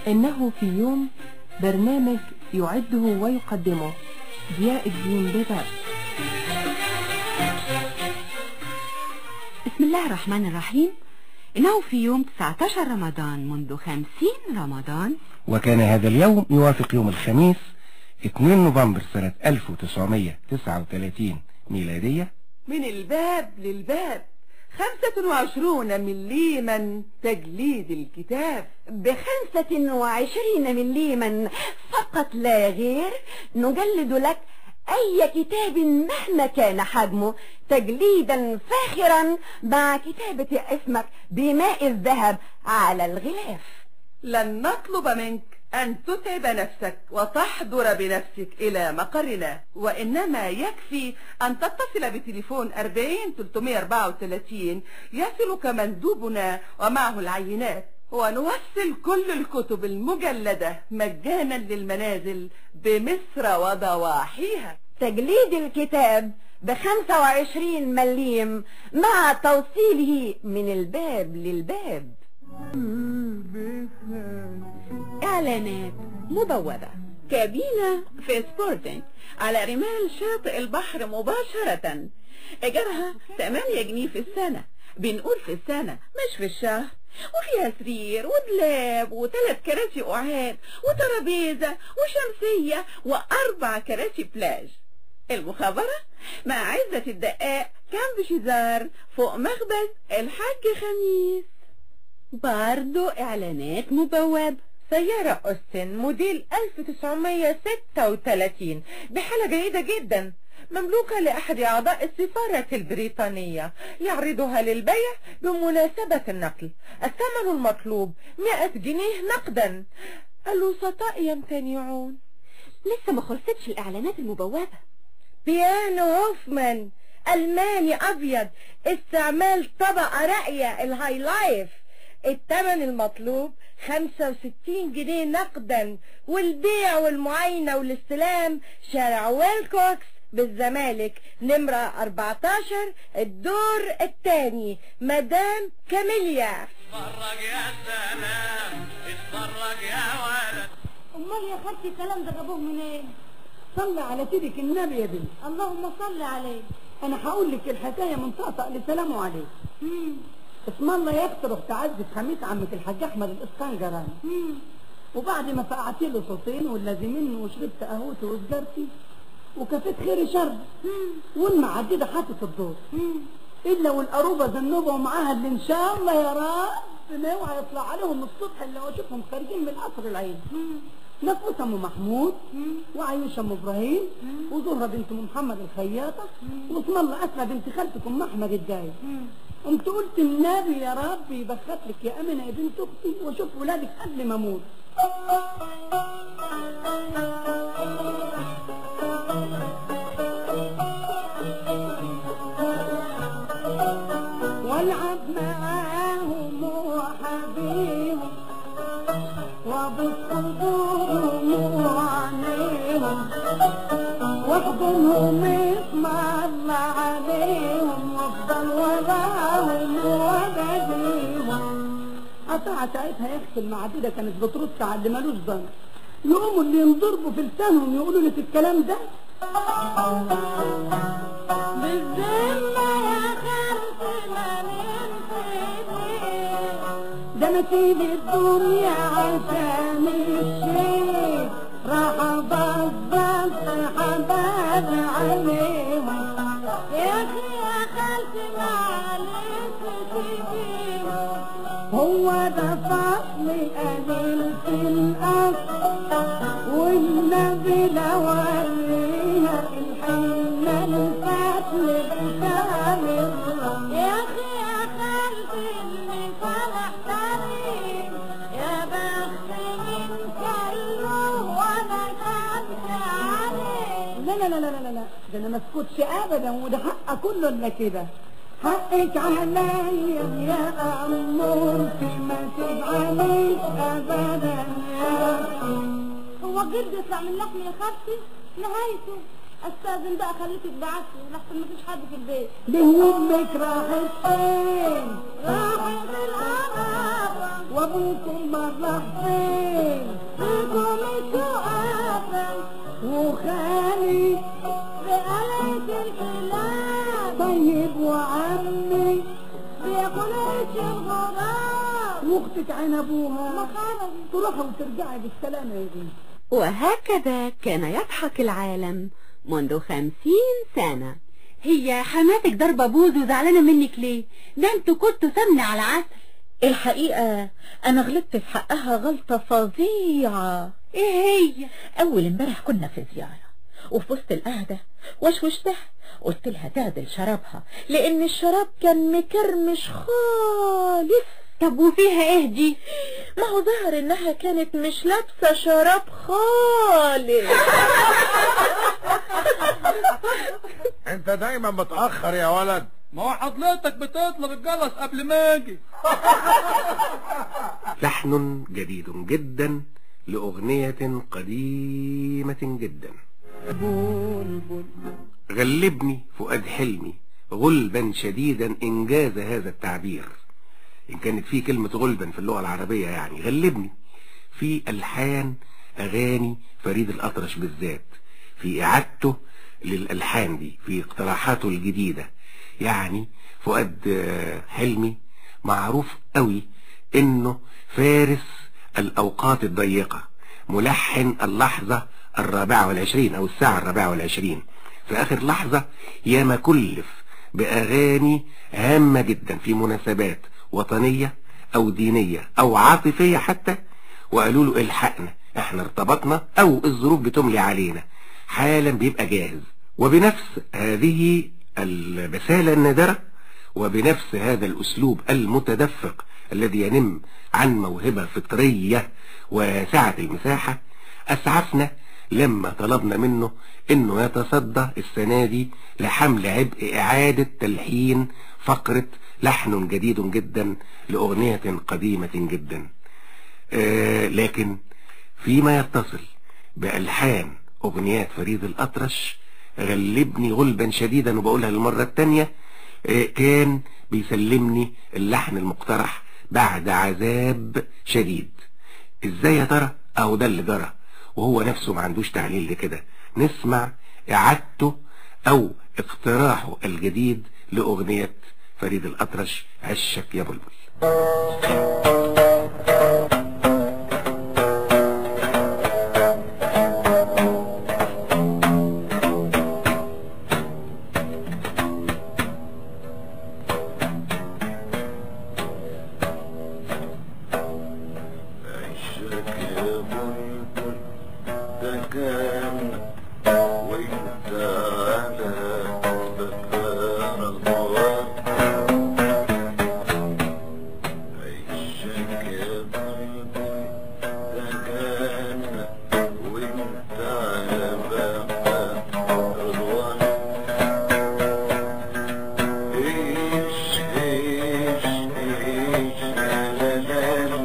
إنه في يوم برنامج يعده ويقدمه ضياء الدين بباب بسم الله الرحمن الرحيم إنه في يوم 19 رمضان منذ 50 رمضان وكان هذا اليوم يوافق يوم الخميس 2 نوفمبر سنة 1939 ميلادية من الباب للباب خمسة وعشرون مليما تجليد الكتاب بخمسة وعشرين مليما فقط لا غير نجلد لك أي كتاب مهما كان حجمه تجليدا فاخرا مع كتابة اسمك بماء الذهب على الغلاف لن نطلب منك أن تتعب نفسك وتحضر بنفسك إلى مقرنا وإنما يكفي أن تتصل بتليفون 40 334 يصلك مندوبنا ومعه العينات ونوصل كل الكتب المجلدة مجانا للمنازل بمصر وضواحيها تجليد الكتاب بخمسة وعشرين مليم مع توصيله من الباب للباب إعلانات مبوبة كابينة في سبورتنج على رمال شاطئ البحر مباشرة إيجارها 8 جنيه في السنة بنقول في السنة مش في الشهر وفيها سرير ودلاب وثلاث كراسي قعاد وترابيزة وشمسية وأربع كراسي بلاج المخابرة مع عزة الدقاق كامب شزار فوق مخبز الحاج خميس برضو إعلانات مبوب سيارة أوستن موديل 1936 بحالة جيدة جدا مملوكة لأحد أعضاء السفارة البريطانية يعرضها للبيع بمناسبة النقل الثمن المطلوب 100 جنيه نقدا الوسطاء يمتنعون لسه ما خلصتش الإعلانات المبوبة بيانو هوفمان ألماني أبيض استعمال طبقة راقية الهاي لايف الثمن المطلوب 65 جنيه نقدا والبيع والمعاينة والاستلام شارع ويلكوكس بالزمالك نمرة 14 الدور الثاني مدام كاميليا اتفرج يا سلام اتفرج يا ولد امال يا خالتي الكلام ده جابوه منين صلي على سيدك النبي يا بنت اللهم صل عليه انا هقول لك الحكايه من طقطق لسلامه عليه اسم الله يكتر اخت عزة خميس عمك الحاج احمد الاسكنجراني وبعد ما فقعت له صوتين والذي منه وشربت قهوتي وسجارتي وكفيت خيري شرب والمعدده حاطط الدور الا والقروبه ذنوبه ومعاها اللي ان شاء الله يا رب ما اوعى يطلع عليهم الصبح اللي اشوفهم خارجين من قصر العين نفوس ام محمود وعيوشه ام ابراهيم وزهره بنت ام محمد الخياطه واسم الله اسمى بنت خالتك ام احمد الداي قمت قلت النبي يا رب يبخت لك يا امنه يا بنت اختي واشوف ولادك قبل ما اموت والعب معاهم وحبيهم وابص قلوبهم وعينيهم واحضنهم اسمع الله عليهم وافضل وراهم وبديهم قطع ساعتها يا اختي المعدودة كانت بترد على اللي مالوش ذنب يقوموا اللي ينضربوا في لسانهم يقولوا لي في الكلام ده بالذمة يا خالتي ما ده انا سيب الدنيا عشان الشيء راح ابصبص حباب عليهم يا اخي يا خالتي معلش تجيبهم هو ده فصل قابلت الأصل والنبي لو وريها الحنة الفتل بكامل يا أخي يا خالتي اللي فرح طريق يا بخت من كله وانا خدت عليه لا لا لا لا لا لا ده انا ما اسكتش ابدا وده حق كله الا كده حقك عليا يا أمورتي ما تزعليش أبدا يا هو الجلد يطلع من لحم يا خالتي نهايته استاذن بقى خليك تبعت لي لحسن مفيش حد في البيت ليه امك راحت فين راحت القمر وابوكم ما راح فين فيكم السؤال وخالي بقلة الحلال طيب وعمي بياكلش الغراب واختك عين ابوها مخرج تروحي وترجعي بالسلامه يا بنتي وهكذا كان يضحك العالم منذ خمسين سنة هي حماتك ضربة بوز وزعلانة منك ليه ده انتوا كنتوا سمنة على عسل الحقيقة أنا غلطت في حقها غلطة فظيعة ايه هي أول امبارح كنا في زيارة وفي وسط القعدة وشوشتها قلت لها تعدل شرابها لأن الشراب كان مكرمش خالص طب وفيها ايه دي ما هو ظهر إنها كانت مش لابسة شراب خالص انت دايما متأخر يا ولد ما هو حضرتك بتطلب الجرس قبل ما اجي لحن جديد جدا لأغنية قديمة جدا غلبني فؤاد حلمي غلبا شديدا إنجاز هذا التعبير إن كانت في كلمة غلبا في اللغة العربية يعني غلبني في ألحان أغاني فريد الأطرش بالذات في إعادته للألحان دي في اقتراحاته الجديدة يعني فؤاد آه، حلمي معروف قوي إنه فارس الأوقات الضيقة ملحن اللحظة الرابعة والعشرين أو الساعة الرابعة والعشرين في آخر لحظة ياما كلف بأغاني هامة جدا في مناسبات وطنية أو دينية أو عاطفية حتى وقالوا له الحقنا احنا ارتبطنا أو الظروف بتملي علينا حالا بيبقى جاهز وبنفس هذه البسالة النادرة وبنفس هذا الأسلوب المتدفق الذي ينم عن موهبة فطرية واسعة المساحة أسعفنا لما طلبنا منه انه يتصدى السنة دي لحمل عبء اعادة تلحين فقرة لحن جديد جدا لأغنية قديمة جدا آه لكن فيما يتصل بألحان أغنيات فريد الأطرش غلبني غلبا شديدا وبقولها للمرة التانية آه كان بيسلمني اللحن المقترح بعد عذاب شديد ازاي يا ترى اهو ده اللي جرى وهو نفسه ما عندوش تعليل لكده نسمع اعادته او اقتراحه الجديد لاغنية فريد الاطرش عشك يا بلبل عشك يا بلبل ده كان وانت على بكار الغرام عشك يا بلبل ده كان وانت على بكار الغرام ايش ايش ايش لا لا لا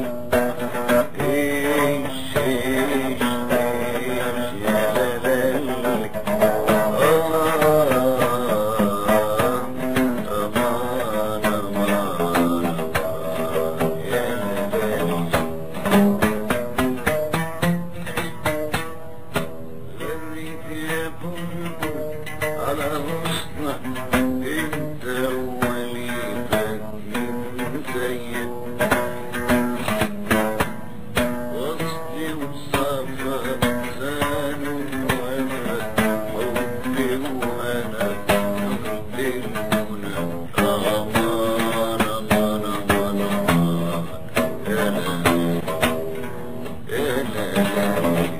ايش ايش ايش يا لالك امان امان امان يا لالك غريت يا بلبل على غصنك انت وليدك من زيك وصلي وصفا زان وانا حبي وانا حبي وانا امان امان امان امان يا لالي يا لالي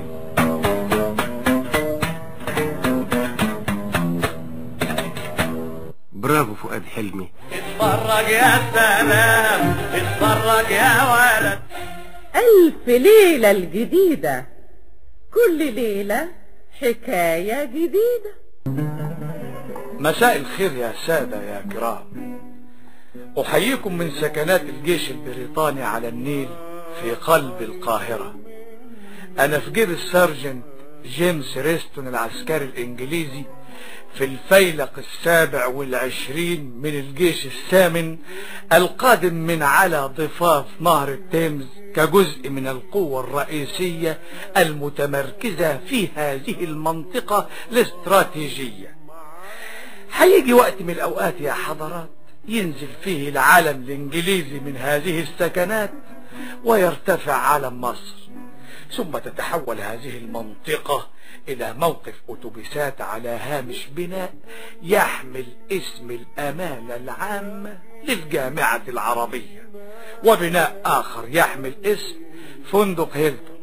برافو فؤاد حلمي اتفرج يا سلام اتفرج يا ولد ألف ليلة الجديدة كل ليلة حكاية جديدة مساء الخير يا سادة يا كرام أحييكم من سكنات الجيش البريطاني على النيل في قلب القاهرة أنا في جيب السارجنت جيمس ريستون العسكري الإنجليزي في الفيلق السابع والعشرين من الجيش الثامن القادم من على ضفاف نهر التيمز كجزء من القوة الرئيسية المتمركزة في هذه المنطقة الاستراتيجية هيجي وقت من الأوقات يا حضرات ينزل فيه العلم الإنجليزي من هذه السكنات ويرتفع علم مصر ثم تتحول هذه المنطقة إلى موقف أتوبيسات على هامش بناء يحمل اسم الأمانة العامة للجامعة العربية وبناء آخر يحمل اسم فندق هيلتون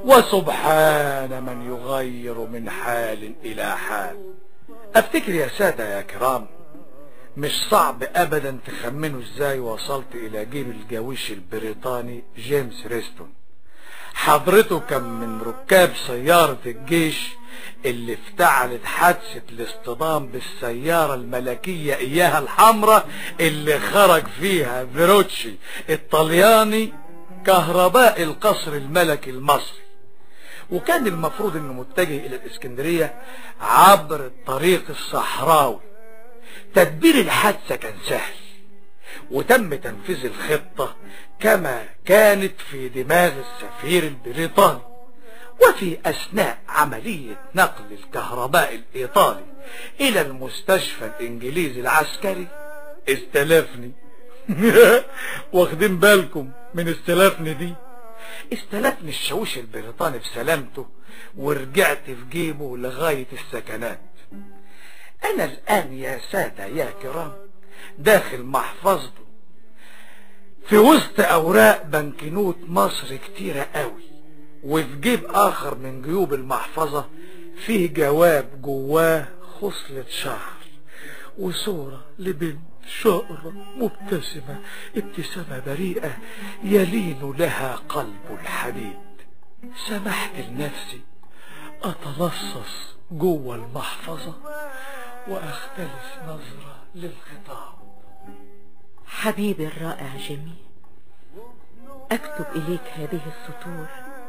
وسبحان من يغير من حال إلى حال أفتكر يا سادة يا كرام مش صعب أبدا تخمنوا ازاي وصلت إلى جيب الجاويش البريطاني جيمس ريستون حضرته كان من ركاب سيارة الجيش اللي افتعلت حادثة الاصطدام بالسيارة الملكية إياها الحمراء اللي خرج فيها فيروتشي الطلياني كهرباء القصر الملكي المصري وكان المفروض انه متجه الى الاسكندرية عبر الطريق الصحراوي تدبير الحادثة كان سهل وتم تنفيذ الخطة كما كانت في دماغ السفير البريطاني وفي أثناء عملية نقل الكهرباء الإيطالي إلى المستشفى الإنجليزي العسكري استلفني واخدين بالكم من استلفني دي استلفني الشاويش البريطاني بسلامته ورجعت في جيبه لغاية السكنات أنا الآن يا سادة يا كرام داخل محفظته في وسط أوراق بنكنوت مصر كتيرة قوي وفي جيب آخر من جيوب المحفظة فيه جواب جواه خصلة شعر وصورة لبنت شقرة مبتسمة ابتسامة بريئة يلين لها قلب الحديد سمحت لنفسي أتلصص جوه المحفظة وأختلس نظرة للخطاب حبيبي الرائع جيمي أكتب إليك هذه السطور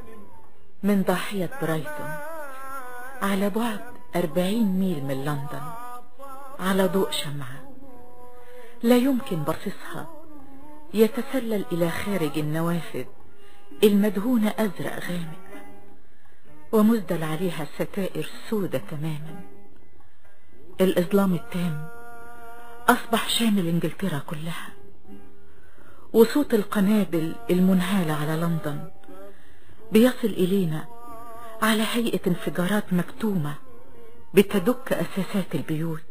من ضاحية برايتون على بعد أربعين ميل من لندن على ضوء شمعة لا يمكن بصصها يتسلل إلى خارج النوافذ المدهونة أزرق غامق ومزدل عليها ستائر سودة تماما الإظلام التام أصبح شامل إنجلترا كلها وصوت القنابل المنهالة على لندن بيصل إلينا على هيئة انفجارات مكتومة بتدك أساسات البيوت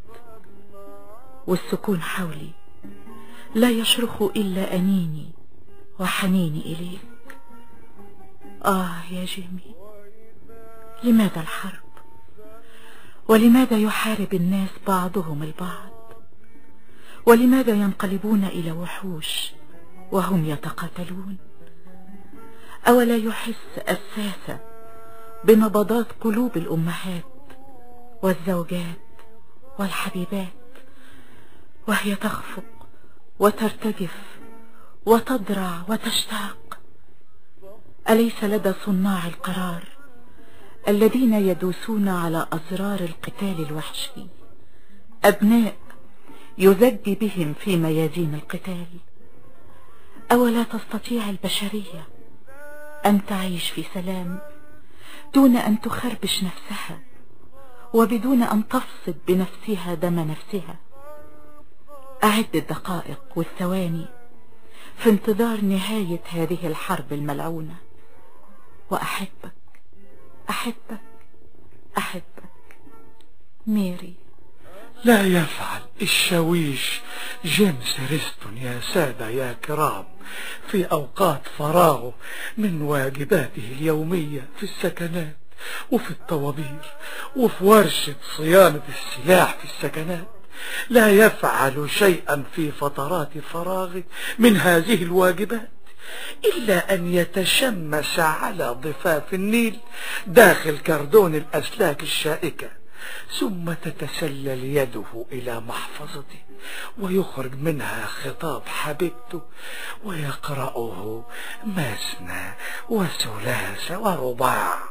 والسكون حولي لا يشرخ إلا أنيني وحنيني إليك آه يا جيمي لماذا الحرب ولماذا يحارب الناس بعضهم البعض ولماذا ينقلبون إلى وحوش وهم يتقاتلون أولا يحس الساسة بنبضات قلوب الأمهات والزوجات والحبيبات وهي تخفق وترتجف وتضرع وتشتاق أليس لدى صناع القرار الذين يدوسون على أزرار القتال الوحشي أبناء يزج بهم في ميادين القتال أولا تستطيع البشرية أن تعيش في سلام دون أن تخربش نفسها وبدون أن تفصد بنفسها دم نفسها أعد الدقائق والثواني في انتظار نهاية هذه الحرب الملعونة وأحبك أحبك أحبك ميري لا يفعل الشاويش جيمس ريستون يا سادة يا كرام في أوقات فراغه من واجباته اليومية في السكنات وفي الطوابير وفي ورشة صيانة السلاح في السكنات لا يفعل شيئا في فترات فراغه من هذه الواجبات إلا أن يتشمس على ضفاف النيل داخل كردون الأسلاك الشائكة ثم تتسلل يده إلى محفظته ويخرج منها خطاب حبيبته ويقرأه مثنى وثلاث ورباع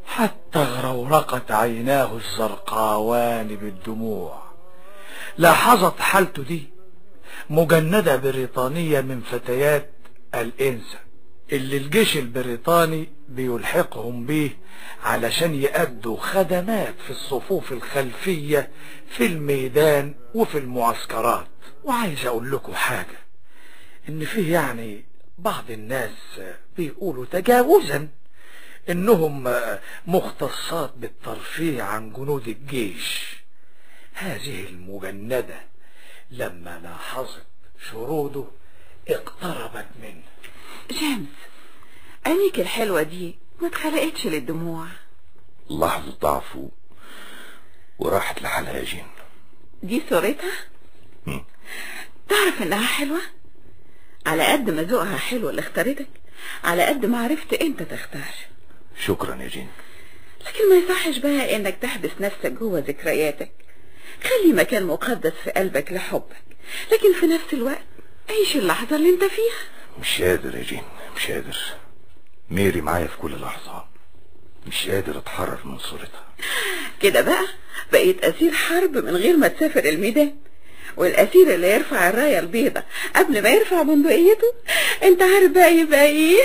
حتى غرورقت عيناه الزرقاوان بالدموع لاحظت حالته دي مجندة بريطانية من فتيات الإنسا اللي الجيش البريطاني بيلحقهم بيه علشان يأدوا خدمات في الصفوف الخلفية في الميدان وفي المعسكرات وعايز أقول لكم حاجة إن فيه يعني بعض الناس بيقولوا تجاوزا إنهم مختصات بالترفيه عن جنود الجيش هذه المجندة لما لاحظت شروده اقتربت منه جيمس عينيك الحلوة دي ما اتخلقتش للدموع لحظة ضعف و- وراحت لحالها يا جين دي صورتها مم. تعرف انها حلوة على قد ما ذوقها حلو اللي اختارتك على قد ما عرفت انت تختار شكرا يا جين لكن ما يصحش بقى انك تحبس نفسك جوه ذكرياتك خلي مكان مقدس في قلبك لحبك لكن في نفس الوقت عيش اللحظة اللي انت فيها مش قادر يا جين مش قادر ميري معايا في كل لحظة مش قادر اتحرر من صورتها كده بقى بقيت اسير حرب من غير ما تسافر الميدان والاسير اللي يرفع الراية البيضة قبل ما يرفع بندقيته انت عارف بقى يبقى ايه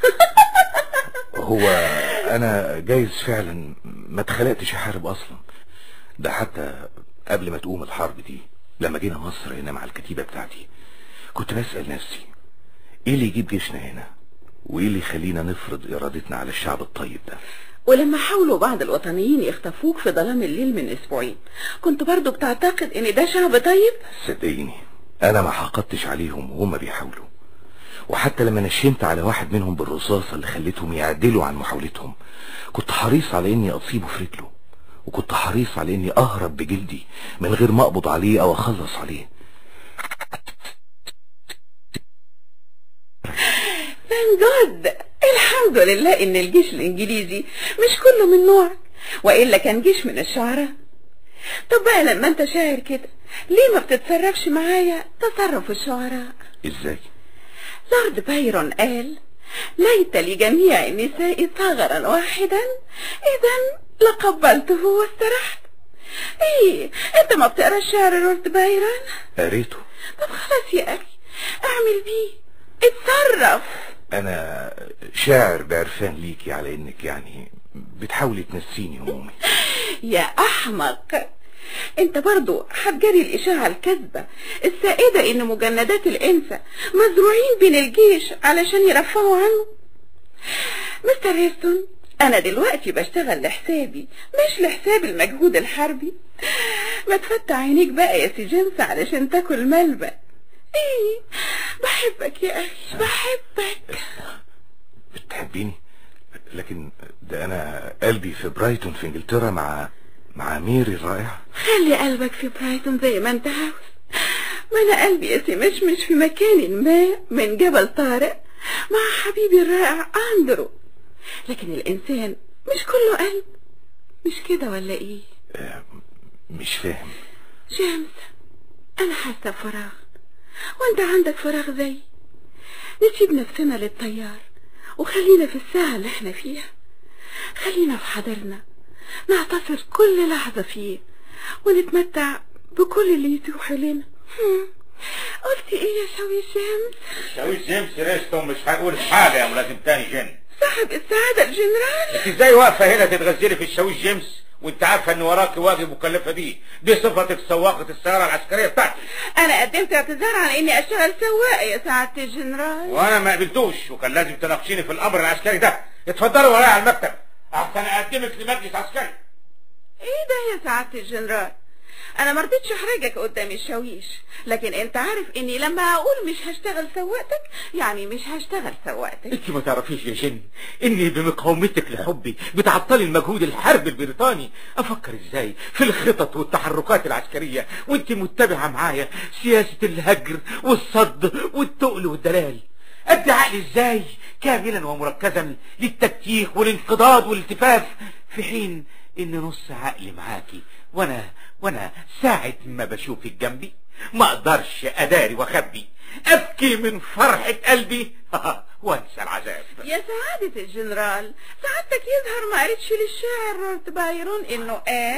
هو انا جايز فعلا ما اتخلقتش احارب اصلا ده حتى قبل ما تقوم الحرب دي لما جينا مصر هنا مع الكتيبة بتاعتي كنت بسأل نفسي ايه اللي يجيب جيشنا هنا وايه اللي يخلينا نفرض ارادتنا على الشعب الطيب ده ولما حاولوا بعض الوطنيين يخطفوك في ظلام الليل من اسبوعين كنت برضو بتعتقد ان ده شعب طيب صدقيني انا ما حقدتش عليهم وهم بيحاولوا وحتى لما نشنت على واحد منهم بالرصاصة اللي خلتهم يعدلوا عن محاولتهم كنت حريص على اني اصيبه في رجله وكنت حريص على اني اهرب بجلدي من غير ما اقبض عليه او اخلص عليه Thank God الحمد لله ان الجيش الانجليزي مش كله من نوعك والا كان جيش من الشعراء طب بقى لما انت شاعر كده ليه ما بتتصرفش معايا تصرف الشعراء ازاي لورد بايرون قال ليت لجميع النساء ثغرا واحدا اذا لقبلته واسترحت ايه انت ما بتقرا الشعر لورد بايرون قريته طب خلاص يا اخي اعمل بيه اتصرف انا شاعر بعرفان ليكي على انك يعني بتحاولي تنسيني همومي يا احمق انت برضو هتجري الاشاعة الكاذبة السائدة ان مجندات الانثى مزروعين بين الجيش علشان يرفعوا عنه مستر هيستون انا دلوقتي بشتغل لحسابي مش لحساب المجهود الحربي ما تفتح عينيك بقى يا سي جيمس علشان تاكل ملبن ايه بحبك يا اخي بحبك بتحبيني لكن ده انا قلبي في برايتون في انجلترا مع مع ميري الرائعة خلي قلبك في برايتون زي ما انت عاوز ما انا قلبي يا سي مش مش في مكان ما من جبل طارق مع حبيبي الرائع اندرو لكن الانسان مش كله قلب مش كده ولا ايه آه، مش فاهم جيمس انا حاسه بفراغ وانت عندك فراغ زي نسيب نفسنا للطيار وخلينا في الساعة اللي احنا فيها خلينا في حضرنا نعتصر كل لحظة فيه ونتمتع بكل اللي يتوح لنا هم، قلت ايه يا شوي شمس شاويش جيمس ريستو مش هقول حاجة يا ملازم تاني جن صاحب السعادة الجنرال انت ازاي واقفة هنا تتغزلي في الشاويش جيمس وانت عارفة ان وراكي واجب مكلفة بيه دي صفتك سواقة السيارة العسكرية بتاعتي انا قدمت اعتذار عن اني اشتغل سواق يا سعادة الجنرال وانا ما قبلتوش وكان لازم تناقشيني في الامر العسكري ده اتفضلي ورايا على المكتب احسن اقدمك لمجلس عسكري ايه ده يا سعادة الجنرال انا مرضتش احرجك قدام الشاويش لكن انت عارف اني لما اقول مش هشتغل سواقتك يعني مش هشتغل سواقتك انت ما تعرفيش يا جن اني بمقاومتك لحبي بتعطلي المجهود الحربي البريطاني افكر ازاي في الخطط والتحركات العسكرية وانت متبعة معايا سياسة الهجر والصد والتقل والدلال ادي عقلي ازاي كاملا ومركزا للتكتيك والانقضاض والالتفاف في حين ان نص عقلي معاكي وانا وانا ساعة ما بشوفك جنبي ما اقدرش اداري واخبي ابكي من فرحة قلبي وانسى العذاب يا سعادة الجنرال سعادتك يظهر ما قريتش للشاعر رورت بايرون انه قال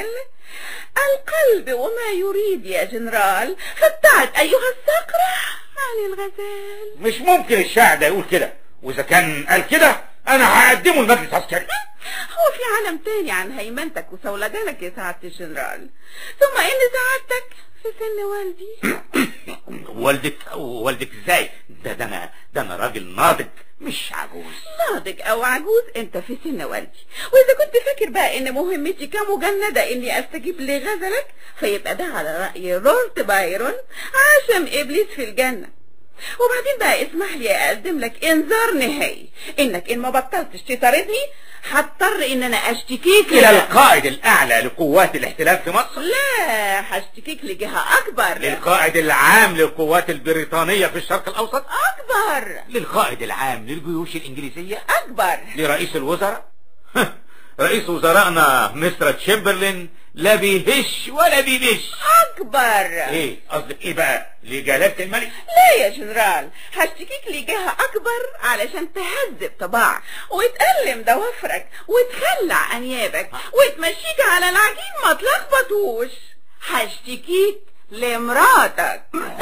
القلب وما يريد يا جنرال فابتعد ايها الصقرة عن الغزال مش ممكن الشاعر ده يقول كده واذا كان قال كده انا هقدمه المجلس العسكري هو في عالم تاني عن هيمنتك وسولجانك يا سعادة الجنرال ثم ان سعادتك في سن والدي والدك والدك ازاي ده ده انا ده انا راجل ناضج مش عجوز ناضج او عجوز انت في سن والدي واذا كنت فاكر بقى ان مهمتي كمجندة اني استجيب لغزلك فيبقى ده على رأي رولت بايرون عشم ابليس في الجنة وبعدين بقى اسمح لي اقدم لك انذار نهائي انك ان ما بطلتش تطاردني هضطر ان انا اشتكيك الى القائد الاعلى لقوات الاحتلال في مصر لا هشتكيك لجهة اكبر للقائد العام للقوات البريطانية في الشرق الاوسط اكبر للقائد العام للجيوش الانجليزية اكبر لرئيس الوزراء رئيس وزرائنا مستر تشمبرلين لا بيهش ولا بيبش اكبر ايه قصدك ايه بقى لجلالة الملك لا يا جنرال هشتكيك لجهة اكبر علشان تهذب طباع وتألم ضوافرك وتخلع انيابك وتمشيك على العجين ما تلخبطوش هشتكيك لمراتك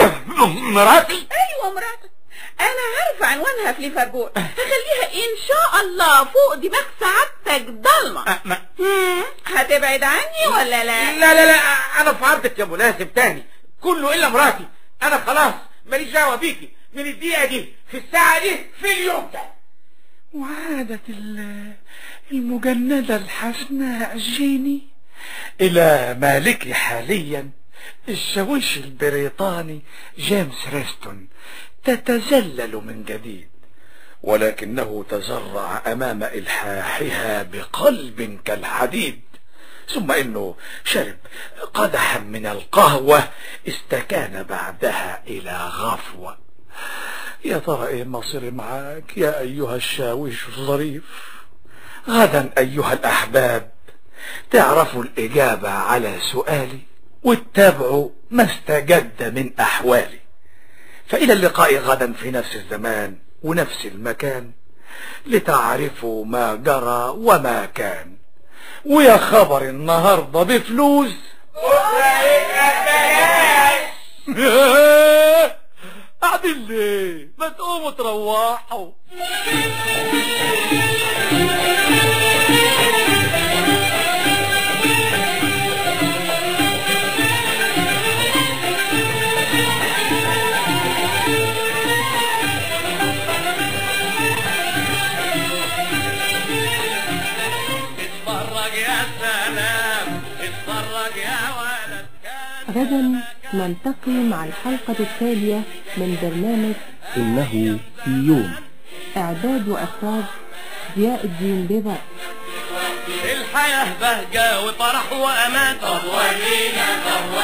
مراتي ايوه مراتك انا عارفه عنوانها في ليفربول هخليها ان شاء الله فوق دماغ سعادتك ضلمه مم، هتبعد عني ولا لا لا لا لا انا في عرضك يا ملازم تاني كله الا مراتي انا خلاص ماليش دعوه بيكي من الدقيقه دي في الساعه دي في اليوم ده وعادت ال- المجندة الحسناء جيني إلى مالكي حاليا الشاويش البريطاني جيمس ريستون تتزلل من جديد ولكنه تزرع أمام إلحاحها بقلب كالحديد ثم إنه شرب قدحا من القهوة استكان بعدها إلى غفوة يا ترى ايه مصيري معاك يا ايها الشاويش الظريف غدا ايها الاحباب تعرفوا الاجابة على سؤالي واتبعوا ما استجد من احوالي فالى اللقاء غدا في نفس الزمان ونفس المكان لتعرفوا ما جرى وما كان ويا خبر النهارده بفلوس قاعدين ليه ما تقوموا تروحوا اتفرج يا سلام اتفرج يا ولد غدا نلتقي مع الحلقة التالية من برنامج إنه في يوم إعداد وإخراج ضياء الدين بيضاء الحياة بهجة وفرح وأمان طب ورينا طب